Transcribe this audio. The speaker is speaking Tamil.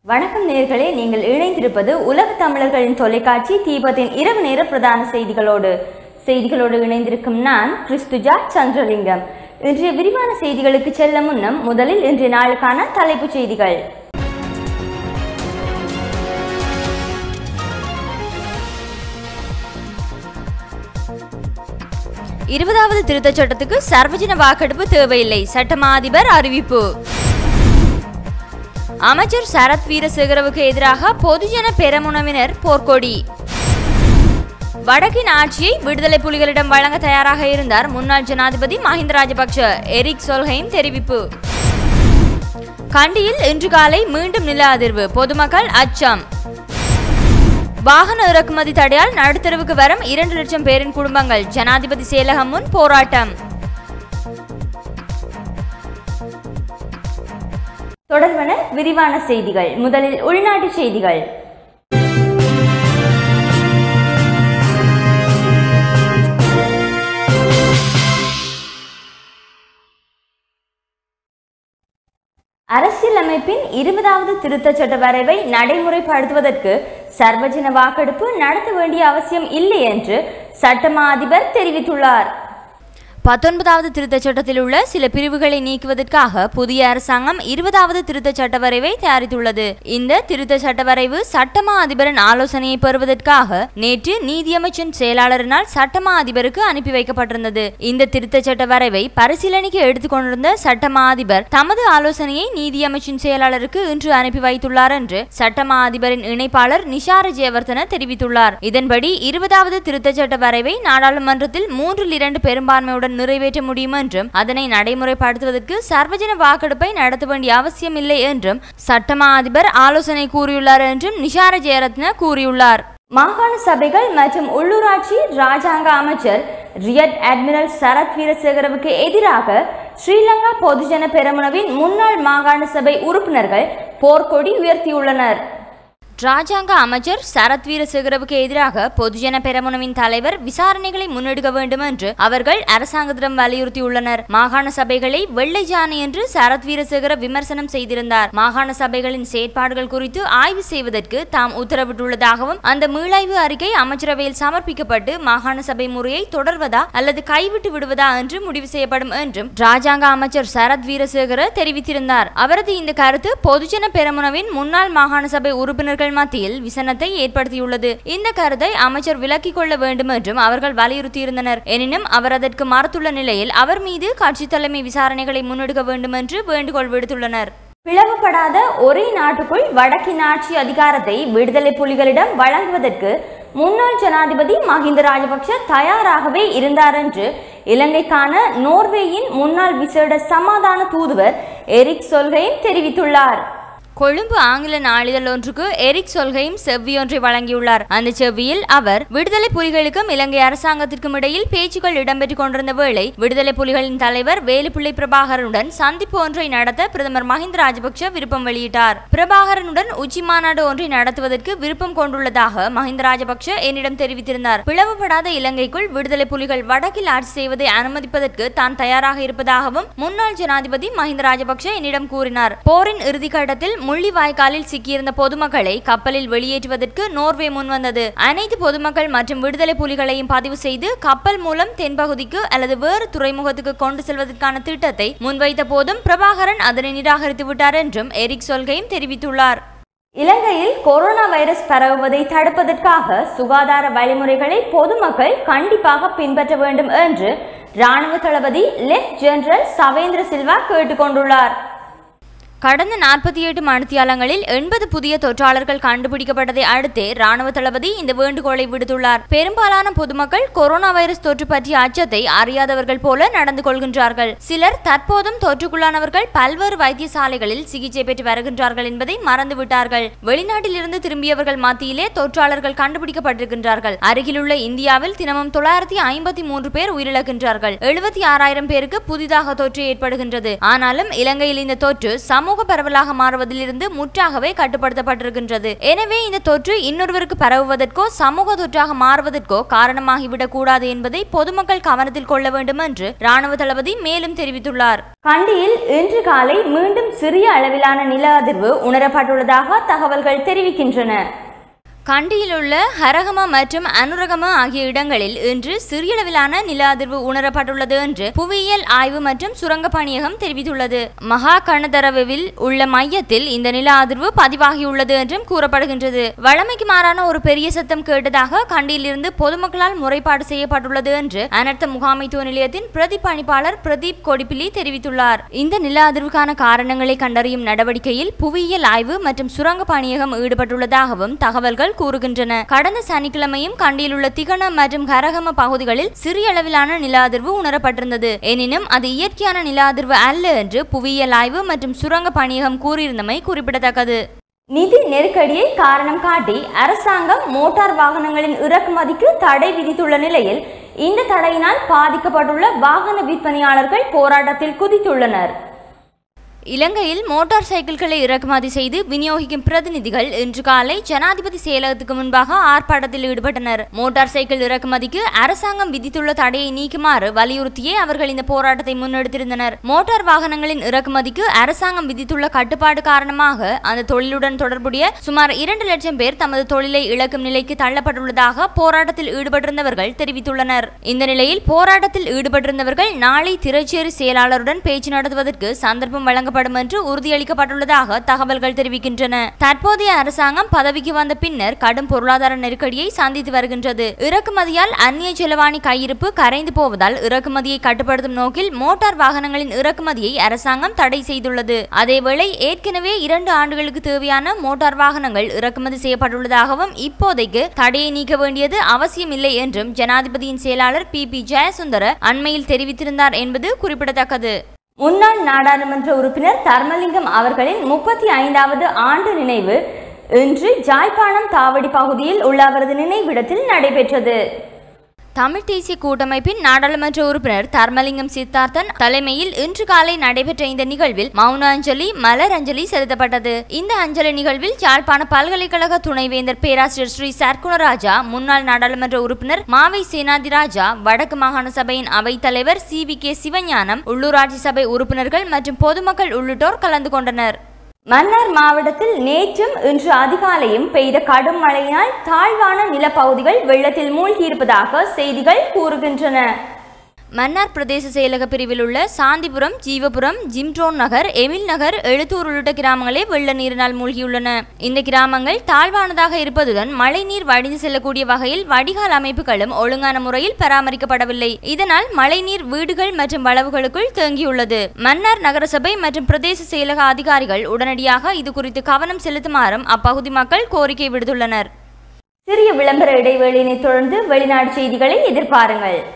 வணக்கம் நேர்களே நீங்கள் இணைந்திருப்பது உலக தமிழர்களின் தொலைக்காட்சி தீபத்தின் இரவு நேர பிரதான செய்திகளோடு செய்திகளோடு இணைந்திருக்கும் நான் கிறிஸ்துஜா சந்திரலிங்கம் இன்றைய விரிவான செய்திகளுக்கு செல்ல முன்னம் முதலில் இன்றைய நாளுக்கான தலைப்புச் செய்திகள் இருபதாவது திருத்தச் சட்டத்துக்கு சர்வஜன வாக்கெடுப்பு தேவையில்லை சட்டமா அதிபர் அறிவிப்பு அமைச்சர் சரத் வீரசேகரவுக்கு எதிராக பொதுஜன பெரமுனவினர் போர்க்கொடி வடக்கின் ஆட்சியை விடுதலை புலிகளிடம் வழங்க தயாராக இருந்தார் முன்னாள் ஜனாதிபதி மஹிந்த ராஜபக்ஷ எரிக் சொல்ஹெய்ம் தெரிவிப்பு கண்டியில் இன்று காலை மீண்டும் நில அதிர்வு பொதுமக்கள் அச்சம் வாகன இறக்குமதி தடையால் நடுத்தருவுக்கு வரும் இரண்டு லட்சம் பேரின் குடும்பங்கள் ஜனாதிபதி செயலகம் முன் போராட்டம் தொடர்வன விரிவான செய்திகள் முதலில் உள்நாட்டு செய்திகள் அரசியலமைப்பின் இருபதாவது திருத்தச் சட்ட வரைவை நடைமுறைப்படுத்துவதற்கு சர்வஜன வாக்கெடுப்பு நடத்த வேண்டிய அவசியம் இல்லை என்று சட்டமா அதிபர் தெரிவித்துள்ளார் பத்தொன்பதாவது திருத்தச் சட்டத்தில் உள்ள சில பிரிவுகளை நீக்குவதற்காக புதிய அரசாங்கம் இருபதாவது திருத்தச் சட்ட வரைவை தயாரித்துள்ளது இந்த திருத்த சட்ட வரைவு சட்டமா அதிபரின் ஆலோசனையை பெறுவதற்காக நேற்று நீதியமைச்சின் செயலாளரினால் சட்டமா அதிபருக்கு அனுப்பி வைக்கப்பட்டிருந்தது இந்த திருத்த சட்ட வரைவை பரிசீலனைக்கு எடுத்துக்கொண்டிருந்த சட்டமா அதிபர் தமது ஆலோசனையை நீதியமைச்சின் செயலாளருக்கு இன்று அனுப்பி வைத்துள்ளார் என்று சட்டமா அதிபரின் இணைப்பாளர் நிஷார ஜெயவர்தன தெரிவித்துள்ளார் இதன்படி இருபதாவது திருத்த சட்ட வரைவை நாடாளுமன்றத்தில் மூன்றில் இரண்டு பெரும்பான்மையுடன் நிறைவேற்ற முடியும் என்றும் அதனை நடைமுறைப்படுத்துவதற்கு சர்வஜன வாக்கெடுப்பை நடத்த வேண்டிய அவசியம் இல்லை என்றும் சட்டமா அதிபர் ஆலோசனை கூறியுள்ளார் என்றும் நிஷார ஜெயரத்ன கூறியுள்ளார் மாகாண சபைகள் மற்றும் உள்ளூராட்சி ராஜாங்க அமைச்சர் ரியட் அட்மிரல் சரத் வீரசேகரவுக்கு எதிராக ஸ்ரீலங்கா பொதுஜன பெரமுனவின் முன்னாள் மாகாண சபை உறுப்பினர்கள் போர்க்கொடி உயர்த்தியுள்ளனர் ராஜாங்க அமைச்சர் சரத் வீரசேகரவுக்கு எதிராக பொதுஜன பெரமுனவின் தலைவர் விசாரணைகளை முன்னெடுக்க வேண்டும் என்று அவர்கள் அரசாங்கத்திடம் வலியுறுத்தியுள்ளனர் மாகாண சபைகளை வெள்ளை ஜானை என்று சரத் வீரசேகர விமர்சனம் செய்திருந்தார் மாகாண சபைகளின் செயற்பாடுகள் குறித்து ஆய்வு செய்வதற்கு தாம் உத்தரவிட்டுள்ளதாகவும் அந்த மீளாய்வு அறிக்கை அமைச்சரவையில் சமர்ப்பிக்கப்பட்டு மாகாண சபை முறையை தொடர்வதா அல்லது கைவிட்டு விடுவதா என்று முடிவு செய்யப்படும் என்றும் ராஜாங்க அமைச்சர் சரத் வீரசேகர தெரிவித்திருந்தார் அவரது இந்த கருத்து பொதுஜன பெரமுனவின் முன்னாள் மாகாண சபை உறுப்பினர்கள் மக்கள் மத்தியில் விசனத்தை ஏற்படுத்தியுள்ளது இந்த கருத்தை அமைச்சர் விலக்கிக் கொள்ள வேண்டும் என்றும் அவர்கள் வலியுறுத்தியிருந்தனர் எனினும் அவர் அதற்கு மறுத்துள்ள நிலையில் அவர் மீது கட்சி தலைமை விசாரணைகளை முன்னெடுக்க வேண்டும் என்று வேண்டுகோள் விடுத்துள்ளனர் பிளவுபடாத ஒரே நாட்டுக்குள் வடக்கின் ஆட்சி அதிகாரத்தை விடுதலை புலிகளிடம் வழங்குவதற்கு முன்னாள் ஜனாதிபதி மஹிந்த ராஜபக்ஷ தயாராகவே இருந்தார் என்று இலங்கைக்கான நோர்வேயின் முன்னாள் விசேட சமாதான தூதுவர் எரிக் சொல்கையும் தெரிவித்துள்ளார் கொழும்பு ஆங்கில நாளிதழ் ஒன்றுக்கு எரிக் சொல்கையும் செவ்வியொன்றை வழங்கியுள்ளார் அந்த செவ்வியில் அவர் விடுதலை புலிகளுக்கும் இலங்கை அரசாங்கத்திற்கும் இடையில் பேச்சுக்கள் இடம்பெற்றுக் கொண்டிருந்த வேளை விடுதலை புலிகளின் தலைவர் வேலுப்பிள்ளை பிரபாகரனுடன் சந்திப்பு ஒன்றை நடத்த பிரதமர் மஹிந்த ராஜபக்ஷ விருப்பம் வெளியிட்டார் பிரபாகரனுடன் உச்சி மாநாடு ஒன்றை நடத்துவதற்கு விருப்பம் கொண்டுள்ளதாக மஹிந்த ராஜபக்ஷ என்னிடம் தெரிவித்திருந்தார் பிளவுபடாத இலங்கைக்குள் விடுதலை புலிகள் வடக்கில் ஆட்சி செய்வதை அனுமதிப்பதற்கு தான் தயாராக இருப்பதாகவும் முன்னாள் ஜனாதிபதி மஹிந்த ராஜபக்ஷ என்னிடம் கூறினார் போரின் இறுதிக்கட்டத்தில் முள்ளிவாய்க்காலில் சிக்கியிருந்த பொதுமக்களை கப்பலில் வெளியேற்றுவதற்கு நோர்வே முன்வந்தது அனைத்து பொதுமக்கள் மற்றும் விடுதலை புலிகளையும் பதிவு செய்து கப்பல் மூலம் தென்பகுதிக்கு அல்லது வேறு துறைமுகத்துக்கு கொண்டு செல்வதற்கான திட்டத்தை முன்வைத்த போதும் பிரபாகரன் அதனை நிராகரித்து விட்டார் என்றும் எரிக் சொல்கையும் தெரிவித்துள்ளார் இலங்கையில் கொரோனா வைரஸ் பரவுவதை தடுப்பதற்காக சுகாதார வழிமுறைகளை பொதுமக்கள் கண்டிப்பாக பின்பற்ற வேண்டும் என்று ராணுவ தளபதி லெப்ட் ஜெனரல் சவேந்திர சில்வா கேட்டுக்கொண்டுள்ளார் கடந்த நாற்பத்தி எட்டு மணித்தியாலங்களில் எண்பது புதிய தொற்றாளர்கள் கண்டுபிடிக்கப்பட்டதை அடுத்தே ராணுவ தளபதி இந்த வேண்டுகோளை விடுத்துள்ளார் பெரும்பாலான பொதுமக்கள் கொரோனா வைரஸ் தொற்று பற்றிய அச்சத்தை அறியாதவர்கள் போல நடந்து கொள்கின்றார்கள் சிலர் தற்போதும் தொற்றுக்குள்ளானவர்கள் பல்வேறு வைத்தியசாலைகளில் சிகிச்சை பெற்று வருகின்றார்கள் என்பதை மறந்துவிட்டார்கள் வெளிநாட்டில் இருந்து திரும்பியவர்கள் மத்தியிலே தொற்றாளர்கள் கண்டுபிடிக்கப்பட்டிருக்கின்றார்கள் அருகிலுள்ள இந்தியாவில் தினமும் தொள்ளாயிரத்தி ஐம்பத்தி மூன்று பேர் உயிரிழக்கின்றார்கள் எழுபத்தி ஆறாயிரம் பேருக்கு புதிதாக தொற்று ஏற்படுகின்றது ஆனாலும் இலங்கையில் இந்த தொற்று சம சமூக பரவலாக மாறுவதிலிருந்து முற்றாகவே கட்டுப்படுத்தப்பட்டிருக்கின்றது எனவே இந்த தொற்று இன்னொருவருக்கு பரவுவதற்கோ சமூக தொற்றாக மாறுவதற்கோ காரணமாகிவிடக் கூடாது என்பதை பொதுமக்கள் கவனத்தில் கொள்ள வேண்டும் என்று ராணுவ தளபதி மேலும் தெரிவித்துள்ளார் கண்டியில் இன்று காலை மீண்டும் சிறிய அளவிலான நில அதிர்வு உணரப்பட்டுள்ளதாக தகவல்கள் தெரிவிக்கின்றன கண்டியில் உள்ள ஹரகம மற்றும் அனுரகம ஆகிய இடங்களில் இன்று சிறியளவிலான நில அதிர்வு உணரப்பட்டுள்ளது என்று புவியியல் ஆய்வு மற்றும் சுரங்க பணியகம் தெரிவித்துள்ளது மகா கணதரவில் உள்ள மையத்தில் இந்த நில அதிர்வு பதிவாகியுள்ளது என்றும் கூறப்படுகின்றது வழமைக்கு மாறான ஒரு பெரிய சத்தம் கேட்டதாக கண்டியிலிருந்து பொதுமக்களால் முறைப்பாடு செய்யப்பட்டுள்ளது என்று அனர்த்த முகாமைத்துவ நிலையத்தின் பிரதி பணிப்பாளர் பிரதீப் கொடிப்பிலி தெரிவித்துள்ளார் இந்த நில அதிர்வுக்கான காரணங்களை கண்டறியும் நடவடிக்கையில் புவியியல் ஆய்வு மற்றும் சுரங்க பணியகம் ஈடுபட்டுள்ளதாகவும் தகவல்கள் கூறுகின்றன கடந்த சனிக்கிழமையும் கண்டியில் உள்ள திகன மற்றும் கரகம பகுதிகளில் சிறிய அளவிலான நில அதிர்வு உணரப்பட்டிருந்தது எனினும் அது இயற்கையான நில அதிர்வு அல்ல என்று புவியியல் ஆய்வு மற்றும் சுரங்க பணியகம் கூறியிருந்தமை குறிப்பிடத்தக்கது நிதி நெருக்கடியை காரணம் காட்டி அரசாங்கம் மோட்டார் வாகனங்களின் இறக்குமதிக்கு தடை விதித்துள்ள நிலையில் இந்த தடையினால் பாதிக்கப்பட்டுள்ள வாகன விற்பனையாளர்கள் போராட்டத்தில் குதித்துள்ளனர் இலங்கையில் மோட்டார் சைக்கிள்களை இறக்குமதி செய்து விநியோகிக்கும் பிரதிநிதிகள் இன்று காலை ஜனாதிபதி செயலகத்துக்கு முன்பாக ஆர்ப்பாட்டத்தில் ஈடுபட்டனர் மோட்டார் சைக்கிள் இறக்குமதிக்கு அரசாங்கம் விதித்துள்ள தடையை நீக்குமாறு வலியுறுத்தியே அவர்கள் இந்த போராட்டத்தை முன்னெடுத்திருந்தனர் மோட்டார் வாகனங்களின் இறக்குமதிக்கு அரசாங்கம் விதித்துள்ள கட்டுப்பாடு காரணமாக அந்த தொழிலுடன் தொடர்புடைய சுமார் இரண்டு லட்சம் பேர் தமது தொழிலை இழக்கும் நிலைக்கு தள்ளப்பட்டுள்ளதாக போராட்டத்தில் ஈடுபட்டிருந்தவர்கள் தெரிவித்துள்ளனர் இந்த நிலையில் போராட்டத்தில் ஈடுபட்டிருந்தவர்கள் நாளை திரைச்சேரி செயலாளருடன் பேச்சு நடத்துவதற்கு சந்தர்ப்பம் வழங்க வழங்கப்படும் என்று உறுதியளிக்கப்பட்டுள்ளதாக தகவல்கள் தெரிவிக்கின்றன தற்போதைய அரசாங்கம் பதவிக்கு வந்த பின்னர் கடும் பொருளாதார நெருக்கடியை சந்தித்து வருகின்றது இறக்குமதியால் அந்நிய செலவாணி கையிருப்பு கரைந்து போவதால் இறக்குமதியை கட்டுப்படுத்தும் நோக்கில் மோட்டார் வாகனங்களின் இறக்குமதியை அரசாங்கம் தடை செய்துள்ளது அதேவேளை ஏற்கனவே இரண்டு ஆண்டுகளுக்கு தேவையான மோட்டார் வாகனங்கள் இறக்குமதி செய்யப்பட்டுள்ளதாகவும் இப்போதைக்கு தடையை நீக்க வேண்டியது அவசியமில்லை என்றும் ஜனாதிபதியின் செயலாளர் பி பி ஜெயசுந்தர அண்மையில் தெரிவித்திருந்தார் என்பது குறிப்பிடத்தக்கது முன்னாள் நாடாளுமன்ற உறுப்பினர் தர்மலிங்கம் அவர்களின் முப்பத்தி ஐந்தாவது ஆண்டு நினைவு இன்று ஜாழ்ப்பாணம் தாவடி பகுதியில் உள்ள அவரது நினைவிடத்தில் நடைபெற்றது தமிழ் தேசிய கூட்டமைப்பின் நாடாளுமன்ற உறுப்பினர் தர்மலிங்கம் சித்தார்த்தன் தலைமையில் இன்று காலை நடைபெற்ற இந்த நிகழ்வில் மௌன அஞ்சலி மலர் அஞ்சலி செலுத்தப்பட்டது இந்த அஞ்சலி நிகழ்வில் யாழ்ப்பாண பல்கலைக்கழக துணைவேந்தர் பேராசிரியர் ஸ்ரீ சர்க்குணராஜா முன்னாள் நாடாளுமன்ற உறுப்பினர் மாவை சேனாதிராஜா வடக்கு மாகாண சபையின் அவைத்தலைவர் சி வி கே சிவஞானம் உள்ளூராட்சி சபை உறுப்பினர்கள் மற்றும் பொதுமக்கள் உள்ளிட்டோர் கலந்து கொண்டனர் மன்னார் மாவட்டத்தில் நேற்றும் இன்று அதிகாலையும் பெய்த கடும் மழையினால் தாழ்வான நிலப்பகுதிகள் வெள்ளத்தில் மூழ்கியிருப்பதாக செய்திகள் கூறுகின்றன மன்னார் பிரதேச செயலக பிரிவில் உள்ள சாந்திபுரம் ஜீவபுரம் ஜிம்ட்ரோன் நகர் எமில் நகர் எழுத்தூர் உள்ளிட்ட கிராமங்களே வெள்ள நீரினால் மூழ்கியுள்ளன இந்த கிராமங்கள் தாழ்வானதாக இருப்பதுடன் மழைநீர் வடிந்து செல்லக்கூடிய வகையில் வடிகால் அமைப்புகளும் ஒழுங்கான முறையில் பராமரிக்கப்படவில்லை இதனால் மழைநீர் வீடுகள் மற்றும் வளவுகளுக்குள் தேங்கியுள்ளது மன்னார் நகரசபை மற்றும் பிரதேச செயலக அதிகாரிகள் உடனடியாக இது குறித்து கவனம் செலுத்துமாறும் அப்பகுதி மக்கள் கோரிக்கை விடுத்துள்ளனர் சிறிய விளம்பர இடைவேளையினை தொடர்ந்து வெளிநாடு செய்திகளை எதிர்பாருங்கள்